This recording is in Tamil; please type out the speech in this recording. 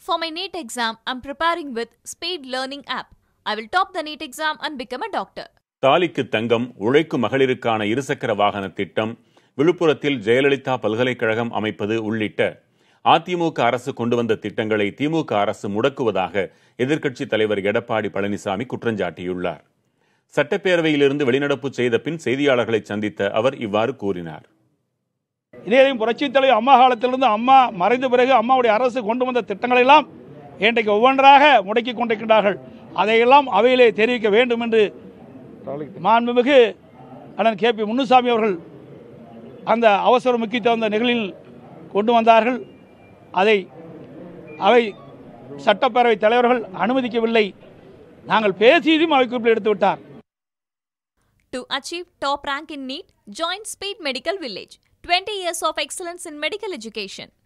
For my NEET exam, I'm preparing with Speed Learning app. I will top the NEET exam and become a doctor. தாலிக்கு தங்கம் உழைக்கும் மகளிருக்கான இருசக்கர வாகன திட்டம் விழுப்புரத்தில் ஜெயலலிதா பல்கலைக்கழகம் அமைப்பது உள்ளிட்ட அதிமுக அரசு கொண்டு வந்த திட்டங்களை திமுக அரசு முடக்குவதாக எதிர்க்கட்சித் தலைவர் எடப்பாடி பழனிசாமி குற்றஞ்சாட்டியுள்ளார் சட்டப்பேரவையிலிருந்து வெளிநடப்பு செய்த பின் செய்தியாளர்களை சந்தித்த அவர் இவ்வாறு கூறினார் இதேதையும் புரட்சித் தலைவர் அம்மா காலத்திலிருந்து அம்மா மறைந்த பிறகு அம்மாவுடைய அரசு கொண்டு வந்த திட்டங்களை எல்லாம் இன்றைக்கு ஒவ்வொன்றாக முடக்கிக் கொண்டிருக்கின்றார்கள் அதையெல்லாம் அவையிலே தெரிவிக்க வேண்டும் என்று மாண்புமிகு அண்ணன் கே பி முன்னுசாமி அவர்கள் அந்த அவசர முக்கியத்துவம் அந்த நிகழ்வில் கொண்டு வந்தார்கள் அதை அவை சட்டப்பேரவை தலைவர்கள் அனுமதிக்கவில்லை நாங்கள் பேசியதையும் அவை குறிப்பில் எடுத்து விட்டார் To achieve top rank in NEET, join Speed Medical Village. 20 years of excellence in medical education.